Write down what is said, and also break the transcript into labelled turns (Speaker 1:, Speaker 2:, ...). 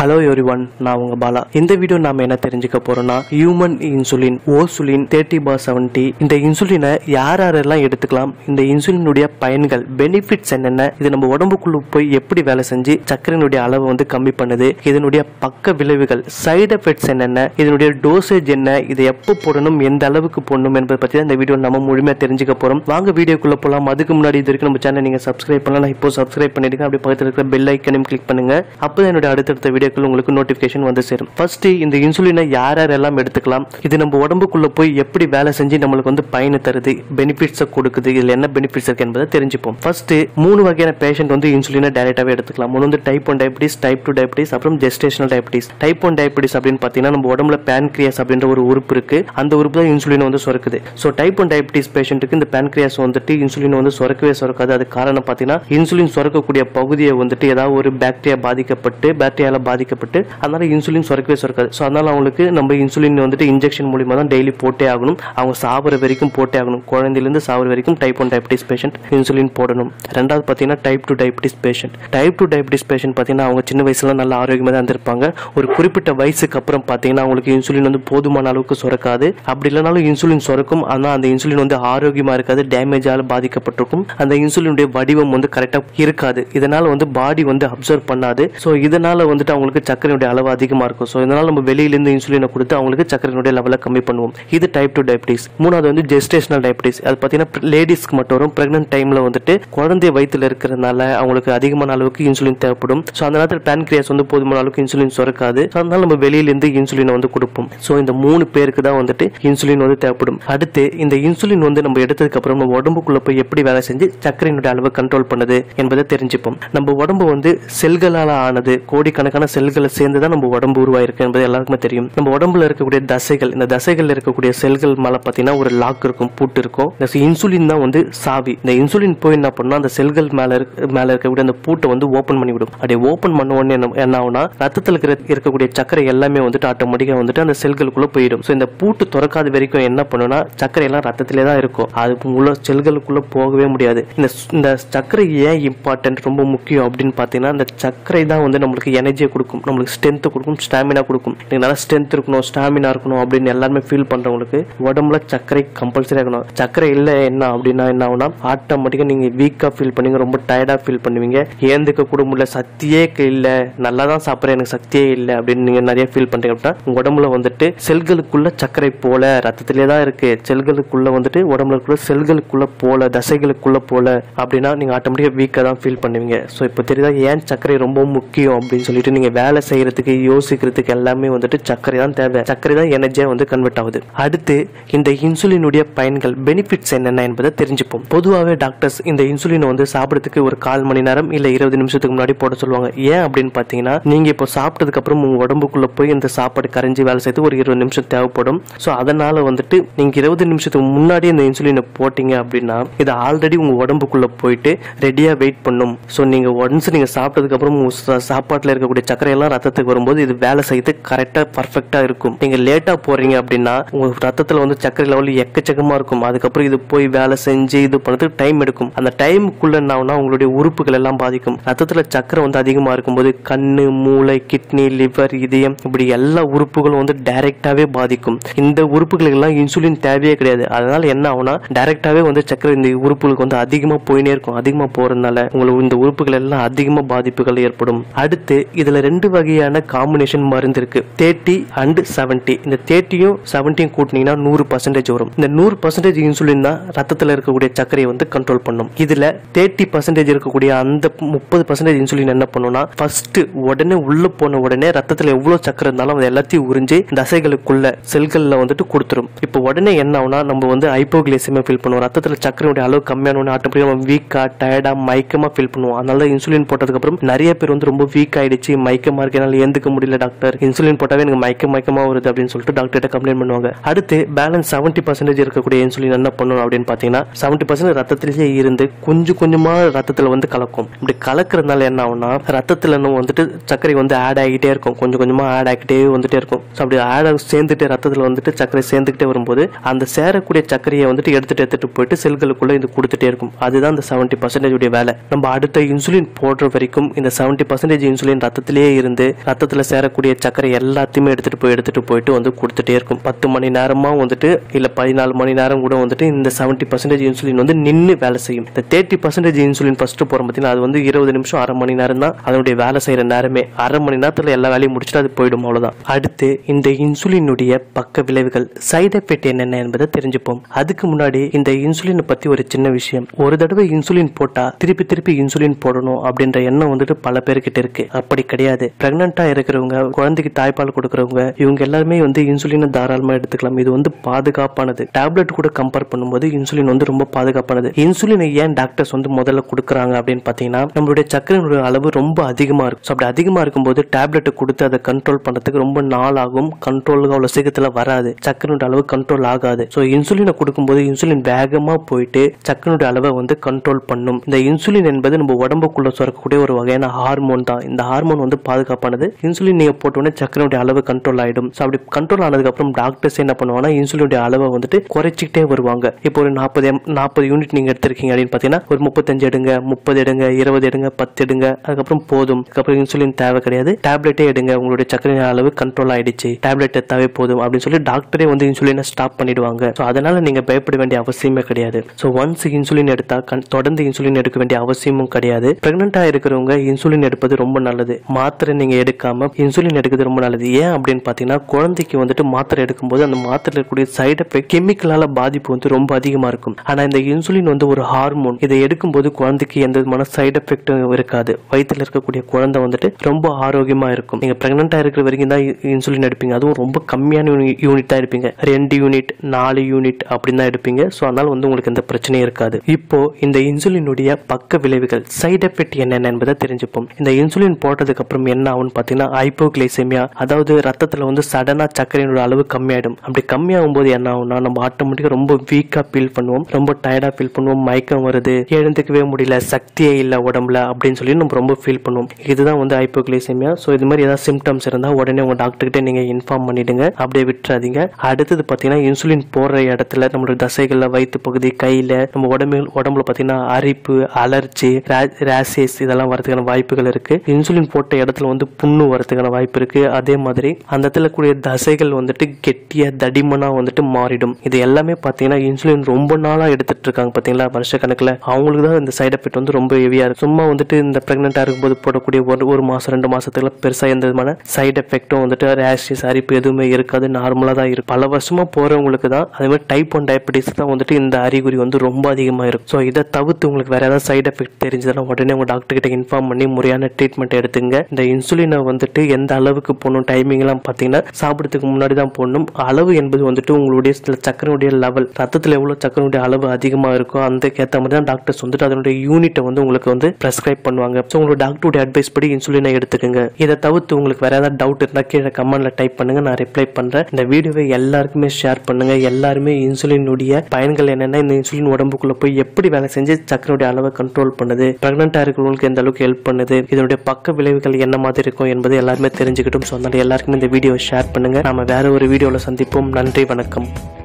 Speaker 1: hello everyone நான் உங்க பாலா இந்த வீடியோ நாம என்ன தெரிஞ்சுக்க போறோம்னா ஹியூமன் இன்சுலின் ஓசுலின் தேர்ட்டி பார் செவன்டி இந்த இன்சுலினை யார் யாரெல்லாம் எடுத்துக்கலாம் இந்த இன்சுலினுடைய பயன்கள் பெனிஃபிட்ஸ் என்னென்ன இது நம்ம உடம்புக்குள்ள போய் எப்படி வேலை செஞ்சு சர்க்கரையினுடைய அளவை வந்து கம்மி பண்ணுது இதனுடைய பக்க விளைவுகள் சைடு எஃபெக்ட்ஸ் என்னென்ன இதனுடைய டோசேஜ் என்ன இதை எப்போ போடணும் எந்த அளவுக்கு போடணும் என்பதை பற்றி தான் இந்த வீடியோ நம்ம முழுமையாக தெரிஞ்சுக்க போறோம் வாங்க வீடியோக்குள்ள போலாம் அதுக்கு முன்னாடி இது வரைக்கும் நம்ம சேனல் நீங்க சப்ஸ்கிரைப் பண்ணலாம் இப்போ சப்ஸ்கிரைப் பண்ணிடுங்க அப்படியே பக்கத்தில் இருக்கிற பெல் ஐக்கனையும் கிளிக் பண்ணுங்க அப்போ என்னோட அடுத்தடுத்த வீடியோக்கள் உங்களுக்கு நோட்டிஃபிகேஷன் வந்து சேரும் ஃபர்ஸ்ட் இந்த இன்சுலினை யார் யாரெல்லாம் எடுத்துக்கலாம் இது நம்ம உடம்புக்குள்ள போய் எப்படி வேலை செஞ்சு நம்மளுக்கு வந்து பயனை தருது பெனிஃபிட்ஸை கொடுக்குது இதுல என்ன பெனிஃபிட்ஸ் இருக்கு என்பதை தெரிஞ்சுப்போம் ஃபர்ஸ்ட் மூணு வகையான பேஷண்ட் வந்து இன்சுலினை டைரக்டாவே எடுத்துக்கலாம் ஒன்று வந்து type one diabetes type two diabetes அப்புறம் gestational diabetes type one diabetes அப்படின்னு பார்த்தீங்கன்னா நம்ம உடம்புல பேன்கிரியாஸ் அப்படின்ற ஒரு உறுப்பு இருக்கு அந்த உறுப்பு தான் இன்சுலினை வந்து சுரக்குது ஸோ டைப் ஒன் டயபிட்டிஸ் பேஷண்ட்டுக்கு இந்த பேன்கிரியாஸ் வந்துட்டு இன்சுலின் வந்து சுரக்கவே சுரக்காது அது காரணம் பார்த்தீங்கன்னா இன்சுலின் சுரக்கக்கூடிய பகுதியை வந்துட்டு ஏதாவது ஒரு பாக்டீரியா பாதிக்கப்பட்டு பாக்டீரியால பாதிக்கப்பட்டு அதனால இன்சுலின் சுரக்கவே சுரக்காது ஸோ அதனால அவங்களுக்கு நம்ம இன்சுலின் வந்துட்டு இன்ஜெக்ஷன் மூலியமா தான் டெய்லி போட்டே ஆகணும் அவங்க சாப்பிட்ற வரைக்கும் போட்டே ஆகணும் குழந்தையிலேருந்து சாப்பிட்ற வரைக்கும் type one diabetes patient insulin போடணும் ரெண்டாவது பார்த்தீங்கன்னா type two diabetes patient type two diabetes patient பார்த்தீங்கன்னா அவங்க சின்ன வயசுல நல்ல ஆரோக்கியமாக தான் இருந்திருப்பாங்க ஒரு குறிப்பிட்ட வயசுக்கு அப்புறம் பார்த்தீங்கன்னா அவங்களுக்கு இன்சுலின் வந்து போதுமான அளவுக்கு சுரக்காது அப்படி இல்லைனாலும் இன்சுலின் சுரக்கும் ஆனால் அந்த இன்சுலின் வந்து ஆரோக்கியமாக இருக்காது டேமேஜால பாதிக்கப்பட்டிருக்கும் அந்த இன்சுலினுடைய வடிவம் வந்து கரெக்டாக இருக்காது இதனால வந்து பாடி வந்து அப்சர்வ் பண்ணாது ஸோ இதனால வந்துட்டு அவங்களுக்கு சர்க்கரையுடைய அளவு அதிகமாக இருக்கும் ஸோ இதனால நம்ம வெளியிலேருந்து இன்சுலினை கொடுத்து அவங்களுக்கு சர்க்கரையினுடைய லெவலை கம்மி பண்ணுவோம் இது டைப் டூ டயபிட்டிஸ் மூணாவது வந்து ஜெஸ்டேஷனல் டயபிட்டிஸ் அது பார்த்தீங்கன்னா லேடிஸ்க்கு மட்டும் வரும் பிரெக்னென்ட் டைம்ல வந்துட்டு குழந்தை வயிற்றுல இருக்கிறதுனால அவங்களுக்கு அதிகமான அளவுக்கு இன்சுலின் தேவைப்படும் ஸோ அந்த நேரத்தில் பேன்கிரியாஸ் வந்து போதுமான அளவுக்கு இன்சுலின் சுரக்காது So அதனால நம்ம வெளியிலேருந்து இன்சுலினை வந்து கொடுப்போம் ஸோ இந்த மூணு பேருக்கு தான் வந்துட்டு இன்சுலின் வந்து தேவைப்படும் அடுத்து இந்த இன்சுலின் வந்து நம்ம எடுத்ததுக்கு அப்புறம் நம்ம உடம்புக்குள்ள போய் எப்படி வேலை செஞ்சு சர்க்கரையினுடைய அளவை கண்ட்ரோல் பண்ணுது என்பதை தெரிஞ்சுப்போம் நம்ம உடம்பு வந்து செல்களால் ஆனது கோடிக்கணக்கான செல்களை சேர்ந்து தான் நம்ம உடம்பு உருவாயிருக்கு என்பது எல்லாருக்குமே தெரியும் நம்ம உடம்புல இருக்கக்கூடிய தசைகள் இந்த தசைகள்ல இருக்கக்கூடிய செல்கள் மேல பார்த்தீங்கன்னா ஒரு லாக் இருக்கும் பூட்டு இருக்கும் இந்த இன்சுலின் தான் வந்து சாவி இந்த இன்சுலின் போய் என்ன பண்ணா அந்த செல்கள் மேல இருக்க மேல இருக்கக்கூடிய அந்த பூட்டை வந்து ஓபன் பண்ணிவிடும் அப்படியே ஓபன் பண்ண உடனே என்ன என்ன ஆகும்னா ரத்தத்தில் இருக்கிற இருக்கக்கூடிய சர்க்கரை எல்லாமே வந்துட்டு ஆட்டோமேட்டிக்கா வந்துட்டு அந்த செல்களுக்குள்ள போயிடும் ஸோ இந்த பூட்டு திறக்காத வரைக்கும் என்ன பண்ணுன்னா சர்க்கரை எல்லாம் ரத்தத்திலே தான் இருக்கும் அது உள்ள செல்களுக்குள்ள போகவே முடியாது இந்த இந்த சர்க்கரை ஏன் இம்பார்ட்டன்ட் ரொம்ப முக்கியம் அப்படின்னு பார்த்தீங்கன்னா இந்த சர்க்கரை தான் வந்து நம்மளுக்கு எனர்ஜியை கொடுக்கும் நம்மளுக்கு ஸ்ட்ரென்த் கொடுக்கும் ஸ்டாமினா கொடுக்கும் எனக்கு நல்லா ஸ்ட்ரென்த் இருக்கணும் ஸ்டாமினா இருக்கணும் அப்படின்னு எல்லாருமே ஃபீல் பண்றவங்களுக்கு உடம்புல சர்க்கரை கம்பல்சரி இருக்கணும் சர்க்கரை இல்லை என்ன அப்படின்னா என்ன ஆகும்னா ஆட்டோமேட்டிக்காக நீங்க வீக்கா ஃபீல் பண்ணுவீங்க ரொம்ப டயர்டா ஃபீல் பண்ணுவீங்க ஏந்துக்க கூட முடியல சக்தியே இல்லை நல்லா தான் சாப்பிட்றேன் எனக்கு சக்தியே இல்லை அப்படின்னு நீங்க நிறைய ஃபீல் பண்றீங்க அப்படின்னா உங்க உடம்புல வந்துட்டு செல்களுக்குள்ள சர்க்கரை போல ரத்தத்திலே தான் இருக்கு செல்களுக்குள்ள வந்துட்டு உடம்புல இருக்கிற செல்களுக்குள்ள போல தசைகளுக்குள்ள போல அப்படின்னா நீங்க ஆட்டோமேட்டிக்கா வீக்கா தான் ஃபீல் பண்ணுவீங்க ஸோ இப்போ தெரியுதா ஏன் சர்க்கரை ரொம்ப முக்கியம் அப்படின்னு சொல்லிட்டு நீங்க வேலை செய்யறதுக்கு யோசிக்கிறதுக்கு எல்லாமே வந்துட்டு சர்க்கரை தான் தேவை சர்க்கரை தான் எனர்ஜியா வந்து கன்வெர்ட் ஆகுது அடுத்து இந்த இன்சுலினுடைய பயன்கள் பெனிஃபிட்ஸ் என்னென்ன என்பதை தெரிஞ்சுப்போம் பொதுவாகவே டாக்டர்ஸ் இந்த இன்சுலினை வந்து சாப்பிடறதுக்கு ஒரு கால் மணி நேரம் இல்ல இருபது நிமிஷத்துக்கு முன்னாடி போட சொல்லுவாங்க ஏன் அப்படின்னு பாத்தீங்கன்னா நீங்க இப்போ சாப்பிட்டதுக்கு அப்புறம் உங்க உடம்புக்குள்ள போய் இந்த சாப்பாடு கரைஞ்சி வேலை செய்து ஒரு இருபது நிமிஷம் தேவைப்படும் ஸோ அதனால வந்துட்டு நீங்க இருபது நிமிஷத்துக்கு முன்னாடி இந்த இன்சுலினை போட்டீங்க அப்படின்னா இது ஆல்ரெடி உங்க உடம்புக்குள்ள போயிட்டு ரெடியா வெயிட் பண்ணும் ஸோ நீங்க ஒன்ஸ் நீங்க சாப்பிட்டதுக்கு அப்புறம் உங்க சா- சாப்பாட்டுல இருக்கக்கூடிய சர்க்கரை எல்லாம் ரத்தத்துக்கு வரும்போது இது வேலை செய்து கரெக்டா பர்ஃபெக்டா இருக்கும் நீங்க லேட்டா போறீங்க அப்படின்னா உங்க ரத்தத்துல வந்து சர்க்கரை லெவல் எக்கச்சக்கமா இருக்கும் அதுக்கப்புறம் இது போய் வேலை செஞ்சு இது பண்ணதுக்கு டைம் எடுக்கும் அந்த டைமுக்குள்ள என்ன ஆகும்னா உங்களுடைய உறுப்புகள் எல்லாம் பாதிக்கும் ரத்தத்துல சர்க்கரை வந்து அதிகமா இருக்கும்போது கண்ணு மூளை கிட்னி லிவர் இதயம் இப்படி எல்லா உறுப்புகளும் வந்து டைரக்டாவே பாதிக்கும் இந்த உறுப்புகளுக்கு எல்லாம் இன்சுலின் தேவையே கிடையாது அதனால என்ன ஆகும்னா டைரக்டாவே வந்து சர்க்கரை இந்த உறுப்புகளுக்கு வந்து அதிகமா போயினே இருக்கும் அதிகமா போறதுனால உங்களுக்கு இந்த உறுப்புகள் எல்லாம் அதிகமா பாதிப்புகள் ஏற்படும் அடுத்து இதுல ரெண்டு வகையான காம்பினேஷன் மருந்து இருக்கு தேர்ட்டி அண்ட் செவன்டி இந்த தேர்ட்டியும் செவன்ட்டியும் கூட்டினீங்கன்னா நூறு பர்சன்டேஜ் வரும் இந்த நூறு பர்சன்டேஜ் இன்சுலின் தான் ரத்தத்துல இருக்கக்கூடிய சர்க்கரையை வந்து கண்ட்ரோல் பண்ணும் இதுல தேர்ட்டி பர்சன்டேஜ் இருக்கக்கூடிய அந்த முப்பது பர்சன்டேஜ் இன்சுலின் என்ன பண்ணும்னா ஃபர்ஸ்ட் உடனே உள்ள போன உடனே ரத்தத்துல எவ்வளவு சர்க்கரை இருந்தாலும் அது எல்லாத்தையும் உறிஞ்சு தசைகளுக்குள்ள செல்கள்ல வந்துட்டு கொடுத்துரும் இப்போ உடனே என்ன ஆகும்னா நம்ம வந்து ஹைப்போகிளைசிமியா ஃபீல் பண்ணுவோம் ரத்தத்துல சர்க்கரையுடைய அளவு கம்மியான உடனே ஆட்டோமேட்டிக்கா நம்ம வீக்கா டயர்டா மயக்கமா ஃபீல் பண்ணுவோம் அதனால இன்சுலின் போட்டதுக்கு அப்புறம் நிறைய பேர் வந்து ரொம்ப வீக் ஆயிடுச்சு மயக்கமா இருக்கு என்னால ஏந்துக்க முடியல டாக்டர் இன்சுலின் போட்டாவே எனக்கு மயக்க மயக்கமா வருது அப்படின்னு சொல்லிட்டு டாக்டர்கிட்ட கம்ப்ளைண்ட் பண்ணுவாங்க அடுத்து பேலன்ஸ் செவன்டி பர்சன்டேஜ் இருக்கக்கூடிய இன்சுலின் என்ன பண்ணணும் அப்படின்னு பாத்தீங்கன்னா செவன்டி பர்சன்ட் ரத்தத்திலேயே இருந்து கொஞ்சம் கொஞ்சமா ரத்தத்துல வந்து கலக்கும் இப்படி கலக்கிறதுனால என்ன ஆகும்னா ரத்தத்துல இன்னும் வந்துட்டு சர்க்கரை வந்து ஆட் ஆகிட்டே இருக்கும் கொஞ்சம் கொஞ்சமா ஆட் ஆகிட்டே வந்துட்டே இருக்கும் ஸோ அப்படி ஆட் சேர்ந்துட்டே ரத்தத்துல வந்துட்டு சர்க்கரை சேர்ந்துக்கிட்டே வரும்போது அந்த சேரக்கூடிய சர்க்கரையை வந்துட்டு எடுத்துட்டு எடுத்துட்டு போயிட்டு செல்களுக்குள்ள இது கொடுத்துட்டே இருக்கும் அதுதான் இந்த செவன்டி பர்சன்டேஜ் உடைய வேலை நம்ம அடுத்த இன்சுலின் போடுற வரைக்கும் இந்த செவன்டி பர்சன்டேஜ் இன்சுலின் ரத்தத்திலேயே இருந்து ரத்தத்துல சேரக்கூடிய சர்க்கரை எல்லாத்தையுமே எடுத்துட்டு போய் எடுத்துட்டு போயிட்டு வந்து கொடுத்துட்டே இருக்கும் பத்து மணி நேரமா வந்துட்டு இல்ல பதினாலு மணி நேரம் கூட வந்துட்டு இந்த செவன்டி பர்சன்டேஜ் இன்சுலின் வந்து நின்று வேலை செய்யும் இந்த தேர்ட்டி பர்சன்டேஜ் இன்சுலின் ஃபர்ஸ்ட் போறோம் பார்த்தீங்கன்னா அது வந்து இருபது நிமிஷம் அரை மணி நேரம் தான் அதனுடைய வேலை செய்யற நேரமே அரை மணி நேரத்துல எல்லா வேலையும் முடிச்சுட்டு அது போயிடும் அவ்வளவுதான் அடுத்து இந்த இன்சுலினுடைய பக்க விளைவுகள் சைடு எஃபெக்ட் என்னென்ன என்பதை தெரிஞ்சுப்போம் அதுக்கு முன்னாடி இந்த இன்சுலினை பத்தி ஒரு சின்ன விஷயம் ஒரு தடவை இன்சுலின் போட்டா திருப்பி திருப்பி இன்சுலின் போடணும் அப்படின்ற எண்ணம் வந்துட்டு பல பேர்கிட்ட இருக்கு அப்படி கிடையாது பிரெக்னண்டா இருக்கிறவங்க குழந்தைக்கு தாய்ப்பால் கொடுக்கறவங்க இவங்க எல்லாருமே வந்து இன்சுலினை தாராளமா எடுத்துக்கலாம் இது வந்து பாதுகாப்பானது டேப்லெட் கூட கம்பேர் பண்ணும்போது இன்சுலின் வந்து ரொம்ப பாதுகாப்பானது இன்சுலினை ஏன் டாக்டர்ஸ் வந்து முதல்ல கொடுக்குறாங்க அப்படின்னு பாத்தீங்கன்னா நம்மளுடைய சர்க்கரையினுடைய அளவு ரொம்ப அதிகமா இருக்கும் So, அப்படி அதிகமா இருக்கும்போது டேப்லெட் கொடுத்து அதை கண்ட்ரோல் பண்றதுக்கு ரொம்ப நாள் ஆகும் கண்ட்ரோலுக்கு அவ்வளவு சீக்கிரத்துல வராது சர்க்கரையோட அளவு கண்ட்ரோல் ஆகாது ஸோ இன்சுலினை கொடுக்கும்போது இன்சுலின் வேகமா போயிட்டு சர்க்கரையோட அளவை வந்து கண்ட்ரோல் பண்ணும் இந்த இன்சுலின் என்பது நம்ம உடம்புக்குள்ள சுரக்கக்கூடிய ஒரு வகையான ஹார்மோன் தான் இந்த ஹார்மோன் வந்து பாதுகாப்பானது இன்சுலின் நீங்க போட்டோன்னே சர்க்கரையோட அளவு கண்ட்ரோல் ஆயிடும் ஸோ அப்படி கண்ட்ரோல் ஆனதுக்கு அப்புறம் டாக்டர்ஸ் என்ன பண்ணுவாங்கன்னா இன்சுலினுடைய அளவை வந்துட்டு குறைச்சிக்கிட்டே வருவாங்க இப்போ ஒரு நாற்பது நாற்பது யூனிட் நீங்க எடுத்திருக்கீங்க அப்படின்னு பாத்தீங்கன்னா ஒரு முப்பத்தஞ்சு எடுங்க முப்பது எடுங்க இருபது எடுங்க பத்து எடுங்க அதுக்கப்புறம் போதும் அதுக்கப்புறம் இன்சுலின் தேவை கிடையாது டேப்லெட்டே எடுங்க உங்களுடைய சர்க்கரை அளவு கண்ட்ரோல் ஆயிடுச்சு டேப்லெட் எடுத்தாவே போதும் அப்படின்னு சொல்லி டாக்டரே வந்து இன்சுலினை ஸ்டாப் பண்ணிடுவாங்க ஸோ அதனால நீங்க பயப்பட வேண்டிய அவசியமே கிடையாது ஸோ ஒன்ஸ் இன்சுலின் எடுத்தா கண்- தொடர்ந்து இன்சுலின் எடுக்க வேண்டிய அவசியமும் கிடையாது பிரெக்னெண்டா இருக்கிறவங்க இன்சுலின் எடுப்பது ரொம்ப நல்லது மாத்திரை நீங்க எடுக்காம இன்சுலின் எடுக்கிறது ரொம்ப நல்லது ஏன் அப்படின்னு பாத்தீங்கன்னா குழந்தைக்கு வந்துட்டு மாத்திரை எடுக்கும்போது அந்த மாத்திரை இருக்கக்கூடிய சைடு எஃபெக்ட் கெமிக்கலால பாதிப்பு வந்து ரொம்ப அதிகமா இருக்கும் ஆனா இந்த இன்சுலின் வந்து ஒரு ஹார்மோன் இதை எடுக்கும்போது குழந்தைக்கு எந்த விதமான சைடு எஃபெக்டும் இருக்காது வயித்துல இருக்கக்கூடிய குழந்தை வந்துட்டு ரொம்ப ஆரோக்கியமா இருக்கும் நீங்க பிரெக்னெண்டா இருக்கிற வரைக்கும் தான் இ- இன்சுலின் எடுப்பீங்க அதுவும் ரொம்ப கம்மியான யூனி- யூனிட் தான் எடுப்பீங்க ரெண்டு யூனிட் நாலு யூனிட் அப்படின்னு தான் எடுப்பீங்க ஸோ அதனால வந்து உங்களுக்கு எந்த பிரச்சனையும் இருக்காது இப்போ இந்த இன்சுலினுடைய பக்க விளைவுகள் சைடு எஃபெக்ட் என்னென்ன என்பதை தெரிஞ்சுப்போம் இந்த இன்சுலின் போட்டதுக்கு அப்புறம் என்ன ஆகும்னு பார்த்தீங்கன்னா ஹைப்போகிளைசெமியா அதாவது ரத்தத்துல வந்து சடனா சர்க்கரையோட அளவு கம்மியாயிடும் அப்படி கம்மியாகும் போது என்ன ஆகும்னா நம்ம ஆட்டோமேட்டிக்கா ரொம்ப வீக்கா ஃபீல் பண்ணுவோம் ரொம்ப டயர்டா ஃபீல் பண்ணுவோம் மயக்கம் வருது எழுந்துக்கவே முடியல சக்தியே இல்ல உடம்புல அப்படின்னு சொல்லி நம்ம ரொம்ப ஃபீல் பண்ணுவோம் இதுதான் வந்து ஹைப்போகிளைசெமியா ஸோ இது மாதிரி ஏதாவது சிம்டம்ஸ் இருந்தா உடனே உங்க டாக்டர் கிட்ட நீங்க இன்ஃபார்ம் பண்ணிடுங்க அப்படியே விட்டுறாதீங்க அடுத்தது பாத்தீங்கன்னா இன்சுலின் போடுற இடத்துல நம்மளோட தசைகள்ல வயிற்று பகுதி கையில நம்ம உடம்பு உடம்புல பாத்தீங்கன்னா அரிப்பு அலர்ஜி ரேசஸ் இதெல்லாம் வரதுக்கான வாய்ப்புகள் இருக்கு இன்சுலின் போட்ட இடத்துல வந்து புண்ணு வரதுக்கான வாய்ப்பு இருக்கு அதே மாதிரி அந்த இடத்துல கூடிய தசைகள் வந்துட்டு கெட்டியா தடிமனா வந்துட்டு மாறிடும் இது எல்லாமே பாத்தீங்கன்னா இன்சுலின் ரொம்ப நாளா எடுத்துட்டு இருக்காங்க பாத்தீங்களா வருஷ கணக்குல அவங்களுக்கு தான் இந்த சைடு எஃபெக்ட் வந்து ரொம்ப ஹெவியா இருக்கு சும்மா வந்துட்டு இந்த பிரெக்னெண்டா இருக்கும்போது போடக்கூடிய ஒரு ஒரு மாசம் ரெண்டு மாசத்துல பெருசா எந்த விதமான சைடு எஃபெக்டும் வந்துட்டு ரேஷஸ் அரிப்பு எதுவுமே இருக்காது நார்மலா தான் இருக்கும் பல வருஷமா போறவங்களுக்கு தான் அதே மாதிரி டைப் ஒன் டயபெட்டிஸ் தான் வந்துட்டு இந்த அறிகுறி வந்து ரொம்ப அதிகமா இருக்கும் ஸோ இதை தவிர்த்து உங்களுக்கு வேற ஏதாவது சைடு எஃபெக்ட் தெரிஞ்சதுன்னா உடனே உங்க டாக்டர் கிட்ட இன்ஃபார்ம் பண்ணி முறையான ட்ரீட்மெண்ட் எடுத்துங்க இந்த இன்சுலினை வந்துட்டு எந்த அளவுக்கு போடணும் டைமிங் எல்லாம் பாத்தீங்கன்னா சாப்பிடறதுக்கு முன்னாடி தான் போடணும் அளவு என்பது வந்துட்டு உங்களுடைய சில சக்கரனுடைய லெவல் ரத்தத்துல எவ்வளவு சக்கரனுடைய அளவு அதிகமா இருக்கோ அந்த ஏற்ற மாதிரி தான் டாக்டர்ஸ் வந்துட்டு அதனுடைய யூனிட்டை வந்து உங்களுக்கு வந்து பிரெஸ்கிரைப் பண்ணுவாங்க ஸோ உங்களோட டாக்டருடைய அட்வைஸ் படி இன்சுலினை எடுத்துக்கோங்க இதை தவிர்த்து உங்களுக்கு வேற ஏதாவது டவுட் இருந்தா கீழே கமெண்ட்ல டைப் பண்ணுங்க நான் ரிப்ளை பண்றேன் இந்த வீடியோவை எல்லாருக்குமே ஷேர் பண்ணுங்க எல்லாருமே இன்சுலினுடைய பயன்கள் என்னென்ன இந்த இன்சுலின் உடம்புக்குள்ள போய் எப்படி வேலை செஞ்சு சக்கரனுடைய அளவை கண்ட்ரோல் பண்ணுது பிரெக்னெண்டா இருக்கிறவங்களுக்கு எந்த அளவுக்கு ஹெல்ப் பண்ணுது இதனுடைய பக்க விளைவுகள் என்ன மாதிரி இருக்கும் என்பது எல்லாருமே தெரிஞ்சுக்கிட்டும் ஸோ அதனால எல்லாருக்குமே இந்த வீடியோ ஷேர் பண்ணுங்க நாம வேற ஒரு வீடியோல சந்திப்போம் நன்றி வணக்கம்